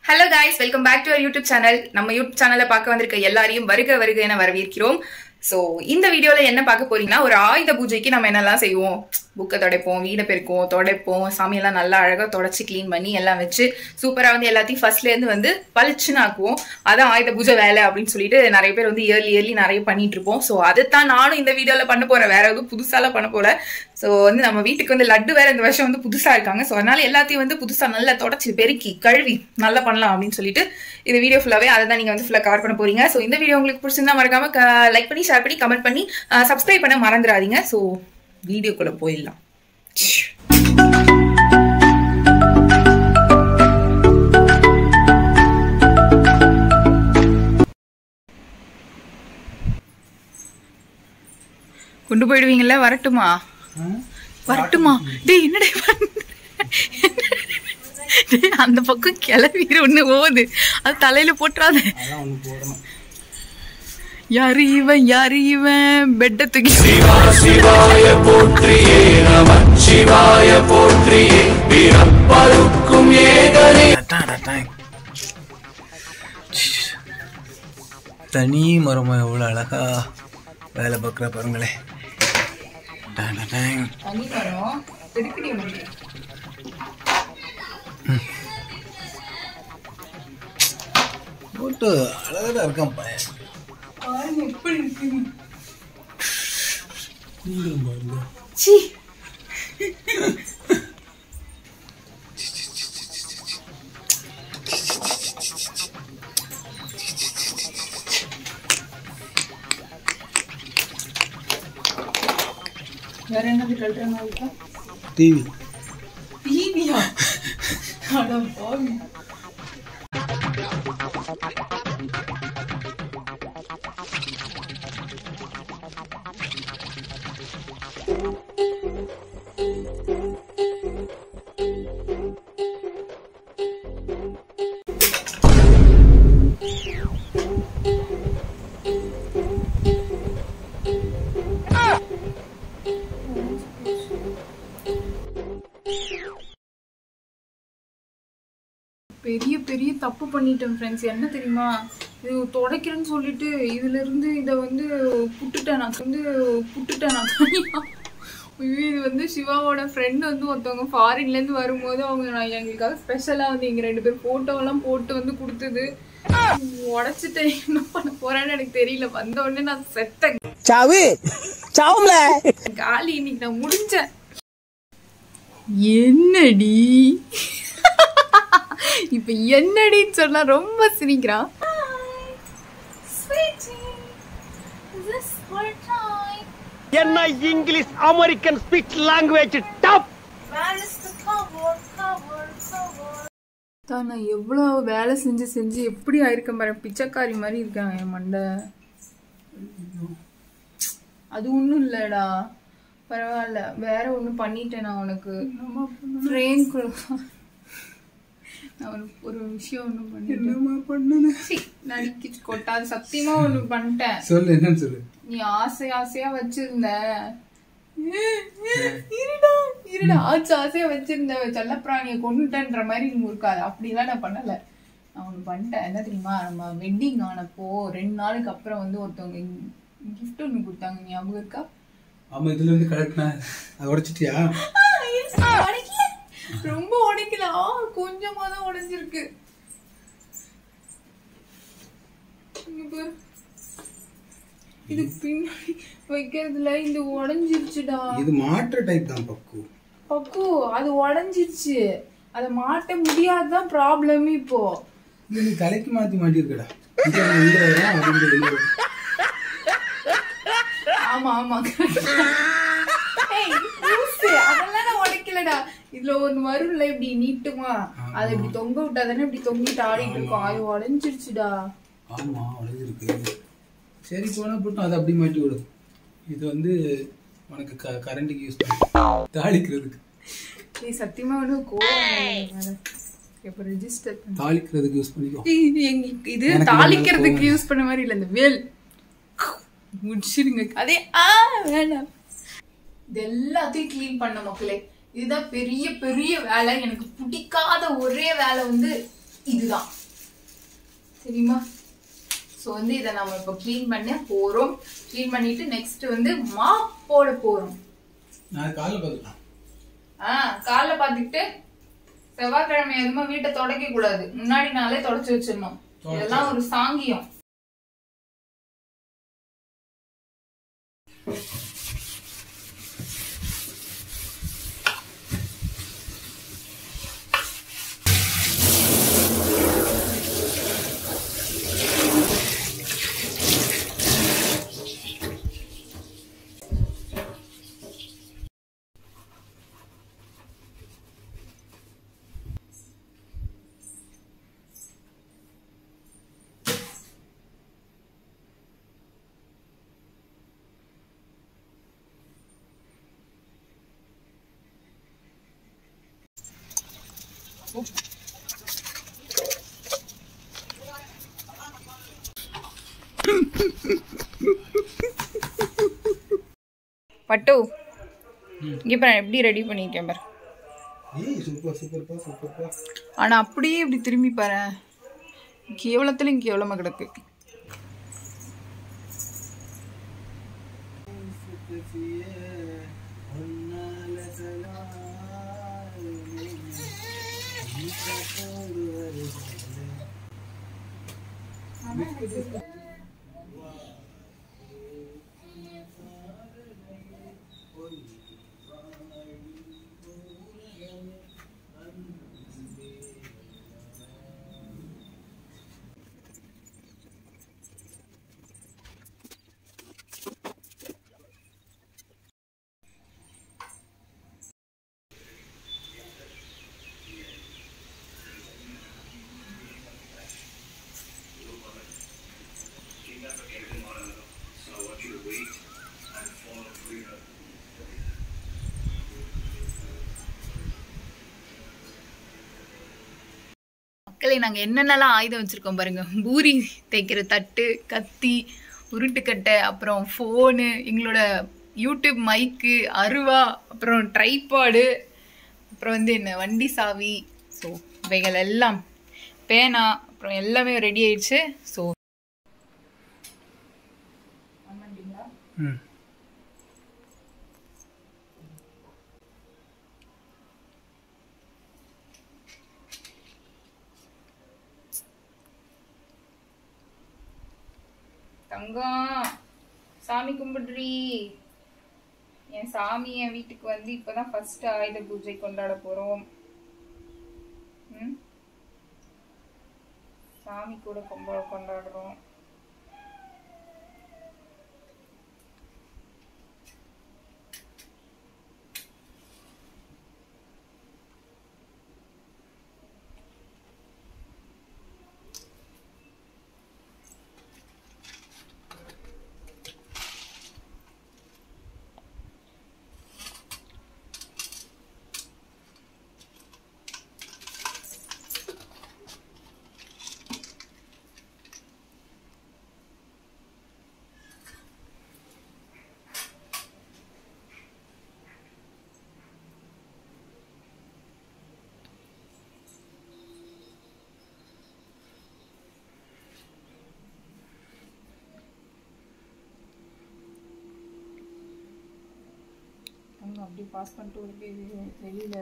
Hello guys welcome back to our YouTube channel நம்ம YouTube சேனலை பார்க்க வந்திருக்க எல்லாரையும் வருக வருக என வரவேற்கிறோம் ஸோ இந்த வீடியோல என்ன பார்க்க போறீங்கன்னா ஒரு ஆயுத பூஜைக்கு நம்ம என்னெல்லாம் செய்வோம் புக்கை துடைப்போம் வீடை பெருக்குவோம் துடைப்போம் சாமியெல்லாம் நல்லா அழகாக தொடச்சி க்ளீன் பண்ணி எல்லாம் வச்சு சூப்பராக வந்து எல்லாத்தையும் ஃபர்ஸ்ட்லேருந்து வந்து பளிச்சுன்னு ஆக்குவோம் அதான் ஆயுத பூஜை வேலை அப்படின்னு சொல்லிட்டு நிறைய பேர் வந்து இயர்லி இயர்லி நிறைய பண்ணிட்டு இருப்போம் ஸோ அதைத்தான் நானும் இந்த வீடியோவில் பண்ண போறேன் வேற எதுவும் புதுசாலாம் பண்ண போல ஸோ வந்து நம்ம வீட்டுக்கு வந்து லட்டு வேற இந்த வருஷம் வந்து புதுசா இருக்காங்க ஸோ அதனால எல்லாத்தையும் வந்து புதுசா நல்லா தொடச்சி பெருக்கி கழுவி நல்லா பண்ணலாம் அப்படின்னு சொல்லிட்டு இந்த வீடியோ ஃபுல்லாவே அதை தான் நீங்க வந்து ஃபுல்லாக கவர் பண்ண போறீங்க ஸோ இந்த வீடியோ உங்களுக்கு பிடிச்சிருந்தா மறக்காம லைக் பண்ணி ஷேர் பண்ணி கமெண்ட் பண்ணி சப்ஸ்கிரைப் பண்ண மறந்துடாதீங்க ஸோ வீடியோக்குள்ள போயிடலாம் கொண்டு போயிடுவீங்கல்ல வரட்டுமா வரட்டுமா டேய் என்னடா பண்ற? டேய், அந்த பக்கம் கிளவிற ஒண்ணு ஓது அது தலையில போட்டுறாத அதான் ஒன்று போடணும் யாரு இவன் யாரு இவன் பெட்ட தூக்கி தனி மரமா எவ்வளோ அழகா வேலை பார்க்குற பாருங்களேன் டான் டான் டான். தண்ணி வரும் எடுக்கடி உனக்கு. போட்டு அழகாக தான் இருக்கான் பையன் பாருங்க எப்படி இருக்கு நீங்களும் பாருங்க சீ வேற என்னது கழுறாங்க இருக்கா டிவி டிவியா அட பாவி பெரிய பெரிய தப்பு பண்ணிட்டேன் ஃப்ரெண்ட்ஸ் என்ன தெரியுமா இது துடைக்கிறேன்னு சொல்லிட்டு இதுல இருந்து இதை வந்து புட்டுட்டேன் நான் வந்து புட்டுட்டேன் நான் தனியா ஐயோ, இது வந்து சிவாவோட ஃப்ரெண்ட் வந்து ஒருத்தவங்க ஃபாரின்ல இருந்து வரும்போது அவங்க நான் எங்களுக்காக ஸ்பெஷலா வந்து எங்க ரெண்டு பேர் போட்டோ எல்லாம் போட்டு வந்து கொடுத்தது உடைச்சிட்டேன் என்ன பண்ண போறேன்னு எனக்கு தெரியல வந்த உடனே நான் செத்த சாவு சாவும்ல காலி இன்னைக்கு நான் முடிஞ்சேன் என்னடி இப்ப என்னடின்னு சொன்னா ரொம்ப சிரிக்கிறான் என்ன English American speech language top தான் நான் எவ்வளோ வேலை செஞ்சு செஞ்சு எப்படி ஆயிருக்கேன் பாரு பிச்சைக்காரி மாதிரி இருக்கேன் என் மண்டை அது ஒன்றும் இல்லைடா பரவாயில்ல வேற ஒன்று பண்ணிட்டேன் நான் உனக்கு ஃப்ரேம் நான் ஒரு ஒரு விஷயம் ஒன்று பண்ணிட்டேன் பண்ணுது சீ, நடிக்கிச்சு கொட்டாது சத்தியமா ஒண்ணு பண்ணிட்டேன் சொல்லு என்னன்னு சொல்லு நீ ஆசை ஆசையா வச்சிருந்த இருடா இருடா ஆச்சு ஆசையா வச்சிருந்த செல்லப்பிராணியை கொண்டுட்டேன்ற மாதிரி நீ இருக்காது அப்படிலாம் நான் பண்ணல நான் ஒண்ணு பண்ணிட்டேன் என்ன தெரியுமா நம்ம வெட்டிங் ஆனப்போ ரெண்டு நாளுக்கு அப்புறம் வந்து ஒருத்தவங்க கிஃப்ட் ஒண்ணு கொடுத்தாங்க ஞாபகம் இருக்கா ஆமா இதுல இருந்து கரெக்ட்னா அதை உடைச்சிட்டியா உடைக்கல. ரொம்ப உடைக்கல ஆ, கொஞ்சமா தான் உடைஞ்சிருக்கு இங்க பாரு. இது பின்னாடி வைக்கிறதுல இந்த உடைஞ்சிருச்சுடா இது மாற்ற டைப் தான் பக்கு பக்கு அது உடைஞ்சிருச்சு அதை மாட்ட முடியாதுதான் ப்ராப்ளம் இப்போ இது நீ தலைக்கு மாத்தி மாட்டிருக்கடா இது உள்ள வரும் அது இங்க வெளிய வரும் ஆமா ஆமா ஏய், லூசு, அதெல்லாம் நான் உடைக்கலடா இதுல ஒண்ணு வரும்ல இப்படி நீட்டுமா அதை இப்படி தொங்க விட்டா தானே இப்படி தொங்கிட்டு ஆடிட்டு இருக்கோம் அது உடைஞ்சிருச்சுடா ஆமா உடைஞ்சிருக்கு சரி போனா போட்டோம் அதை அப்படி மாட்டி விடு இது வந்து உனக்கு க கரண்ட்டுக்கு யூஸ் பண்ணி தாளிக்கிறதுக்கு நீ சத்தியமா ஒண்ணு கோவம் இப்ப ரெஜிஸ்டர் தாளிக்கிறதுக்கு யூஸ் பண்ணிக்கோ இது எனக்கு தாளிக்கிறதுக்கு கோவம். யூஸ் பண்ண மாதிரி இல்ல இந்த வேல் முடிச்சிருங்க அதே ஆ வேணாம் இது எல்லாத்தையும் க்ளீன் பண்ண மக்களே இதுதான் பெரிய பெரிய வேலை எனக்கு பிடிக்காத ஒரே வேலை வந்து இதுதான் சரிங்களா ஸோ வந்து இதை நம்ம இப்போ க்ளீன் பண்ண போறோம் க்ளீன் பண்ணிட்டு நெக்ஸ்ட் வந்து மாப் போட போறோம் நான் காலைல பார்த்துக்கலாம் ஆ காலைல பார்த்துக்கிட்டு செவ்வாய்க்கிழமை எதுவுமே வீட்டை தொடக்க கூடாது முன்னாடி நாளே தொடச்சு வச்சிடணும் இதெல்லாம் ஒரு சாங்கியம் பட்டு இங்க பாரு எப்படி ரெடி பண்ணிருக்கேன் பாரு ஏய் சூப்பர் சூப்பர்ப்பா சூப்பர்ப்பா ஆனா அப்படியே இப்படி திரும்பி பாரு கேவலத்துல இங்க கேவலமா கிடக்கு மக்களை நாங்க என்னென்னலாம் ஆயுதம் வச்சிருக்கோம் பாருங்க பூரி தேய்க்கிற தட்டு கத்தி உருட்டுக்கட்டை அப்புறம் ஃபோனு எங்களோட யூடியூப் மைக்கு அருவா அப்புறம் ட்ரைபாடு அப்புறம் வந்து என்ன வண்டி சாவி ஸோ இவைகள் எல்லாம் பேனா அப்புறம் எல்லாமே ரெடி ஆயிடுச்சு ஸோ ம் தங்கம் சாமி கும்பிடுறி என் சாமி என் வீட்டுக்கு வந்து இப்பதான் ஃபர்ஸ்ட் ஆயுத பூஜை கொண்டாட போறோம் ம்? சாமி கூட கொம்ப கொண்டாடுறோம் தங்கம் அப்படியே பாஸ் பண்ணிட்டு ஒரு வெளியில- வெளியில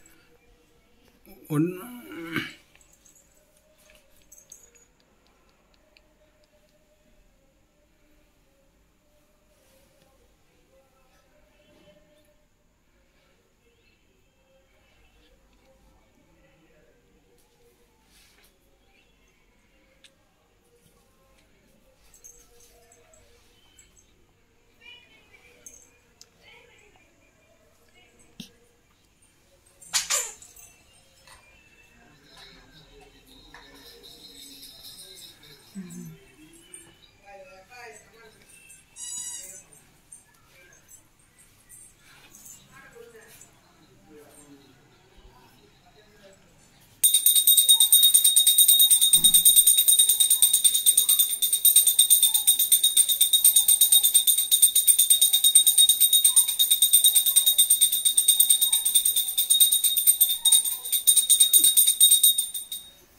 ஒன்று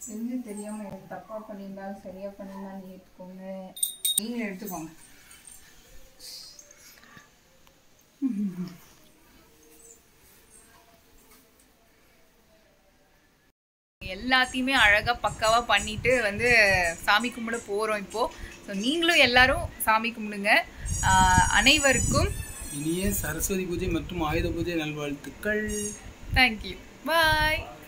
தெரிஞ்சு தெரியாம எனக்கு தப்பா பண்ணியிருந்தாலும் சரியா பண்ணியிருந்தாலும் ஏற்றுக்கோங்க நீங்களும் எடுத்துக்கோங்க எல்லாத்தையுமே அழகா பக்காவா பண்ணிட்டு வந்து சாமி கும்பிட போறோம் இப்போ ஸோ நீங்களும் எல்லாரும் சாமி கும்பிடுங்க ஆஹ் அனைவருக்கும் இனிய சரஸ்வதி பூஜை மற்றும் ஆயுத பூஜை நல்வாழ்த்துக்கள் தேங்க்யூ பாய்